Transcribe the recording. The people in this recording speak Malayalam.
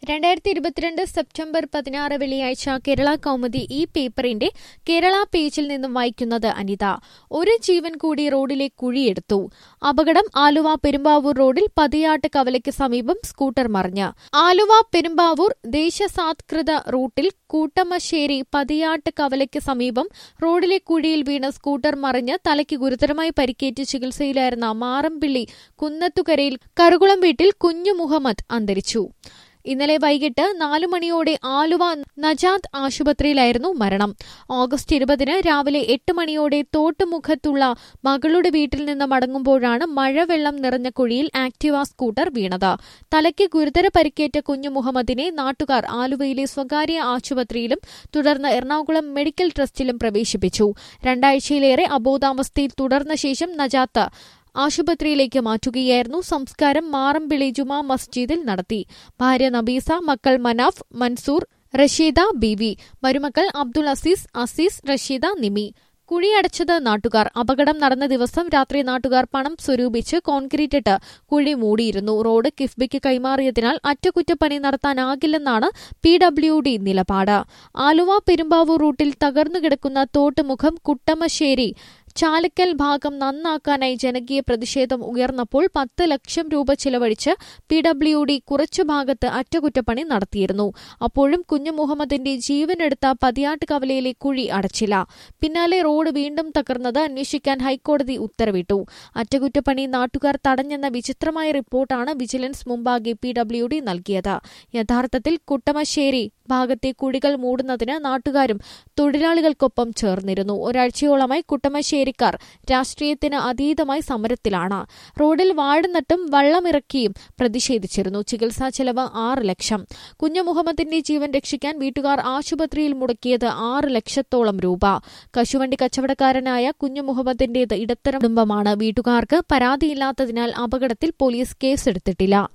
രണ്ടായിരത്തി ഇരുപത്തിരണ്ട് സെപ്റ്റംബർ പതിനാറ് വെള്ളിയാഴ്ച കേരള കൗമുദി ഈ പേപ്പറിന്റെ കേരള പേജിൽ നിന്നും വായിക്കുന്നത് അനിത ഒരു ജീവൻ കൂടി റോഡിലെ കുഴിയെടുത്തു അപകടം ആലുവ പെരുമ്പാവൂർ റോഡിൽ പതിയാട്ട് കവലയ്ക്ക് സമീപം സ്കൂട്ടർ മറിഞ്ഞ് ആലുവ പെരുമ്പാവൂർ ദേശസാത്കൃത റൂട്ടിൽ കൂട്ടമശ്ശേരി പതിയാട്ട് കവലയ്ക്ക് സമീപം റോഡിലെ കുഴിയിൽ വീണ സ്കൂട്ടർ മറിഞ്ഞ് തലയ്ക്ക് ഗുരുതരമായി പരിക്കേറ്റ് ചികിത്സയിലായിരുന്ന മാറമ്പിള്ളി കുന്നത്തുകരയിൽ കറുകുളം വീട്ടിൽ കുഞ്ഞു മുഹമ്മദ് അന്തരിച്ചു ഇന്നലെ വൈകിട്ട് നാലു മണിയോടെ ആലുവ നജാത്ത് ആശുപത്രിയിലായിരുന്നു മരണം ഓഗസ്റ്റ് ഇരുപതിന് രാവിലെ എട്ട് മണിയോടെ തോട്ടുമുഖത്തുള്ള മകളുടെ വീട്ടിൽ നിന്ന് മടങ്ങുമ്പോഴാണ് മഴവെള്ളം നിറഞ്ഞ കുഴിയിൽ ആക്ടിവ സ്കൂട്ടർ വീണത് തലയ്ക്ക് ഗുരുതര പരിക്കേറ്റ കുഞ്ഞു മുഹമ്മദിനെ നാട്ടുകാർ ആലുവയിലെ സ്വകാര്യ ആശുപത്രിയിലും തുടർന്ന് എറണാകുളം മെഡിക്കൽ ട്രസ്റ്റിലും പ്രവേശിപ്പിച്ചു രണ്ടാഴ്ചയിലേറെ അബോധാവസ്ഥയിൽ തുടർന്ന ശേഷം നജാത്ത് ആശുപത്രിയിലേക്ക് മാറ്റുകയായിരുന്നു സംസ്കാരം മാറമ്പിളി ജുമാ മസ്ജിദിൽ നടത്തി ഭാര്യ നബീസ മക്കൾ മനാഫ് മൻസൂർ റഷീദ ബിവി മരുമക്കൾ അബ്ദുൾ അസീസ് അസീസ് റഷീദ നിമി കുഴിയടച്ചത് നാട്ടുകാർ അപകടം നടന്ന ദിവസം രാത്രി നാട്ടുകാർ പണം സ്വരൂപിച്ച് കോൺക്രീറ്റ് ഇട്ട് കുഴി മൂടിയിരുന്നു റോഡ് കിഫ്ബിക്ക് കൈമാറിയതിനാൽ അറ്റകുറ്റപ്പണി നടത്താനാകില്ലെന്നാണ് പി ഡബ്ല്യു ഡി നിലപാട് ആലുവ പെരുമ്പാവൂർ റൂട്ടിൽ തകർന്നു കിടക്കുന്ന തോട്ടുമുഖം കുട്ടമശ്ശേരി ചാലക്കൽ ഭാഗം നന്നാക്കാനായി ജനകീയ പ്രതിഷേധം ഉയർന്നപ്പോൾ പത്ത് ലക്ഷം രൂപ ചിലവഴിച്ച് പി ഡബ്ല്യു ഡി കുറച്ചു ഭാഗത്ത് അറ്റകുറ്റപ്പണി നടത്തിയിരുന്നു അപ്പോഴും കുഞ്ഞു മുഹമ്മദിന്റെ ജീവനെടുത്ത പതിയാട്ട് കവലയിലെ കുഴി അടച്ചില്ല പിന്നാലെ റോഡ് വീണ്ടും തകർന്നത് അന്വേഷിക്കാൻ ഹൈക്കോടതി ഉത്തരവിട്ടു അറ്റകുറ്റപ്പണി നാട്ടുകാർ തടഞ്ഞെന്ന വിചിത്രമായ റിപ്പോർട്ടാണ് വിജിലൻസ് മുമ്പാകെ പി ഡബ്ല്യു ഡി നൽകിയത് യഥാർത്ഥത്തിൽ കുട്ടമശ്ശേരി ഭാഗത്തെ കുഴികൾ മൂടുന്നതിന് നാട്ടുകാരും തൊഴിലാളികൾക്കൊപ്പം ചേർന്നിരുന്നു ഒരാഴ്ചയോളമായി കുട്ടമശ്ശേരിക്കാർ രാഷ്ട്രീയത്തിന് അതീതമായി സമരത്തിലാണ് റോഡിൽ വാഴുന്നട്ടും വള്ളമിറക്കിയും പ്രതിഷേധിച്ചിരുന്നു ചികിത്സാ ചെലവ് ആറ് ലക്ഷം കുഞ്ഞു മുഹമ്മദിന്റെ ജീവൻ രക്ഷിക്കാൻ വീട്ടുകാർ ആശുപത്രിയിൽ മുടക്കിയത് ആറ് ലക്ഷത്തോളം രൂപ കശുവണ്ടി കച്ചവടക്കാരനായ കുഞ്ഞു മുഹമ്മദിന്റേത് ഇടത്തരം കുടുംബമാണ് വീട്ടുകാർക്ക് പരാതിയില്ലാത്തതിനാൽ അപകടത്തിൽ പോലീസ് കേസെടുത്തിട്ടില്ല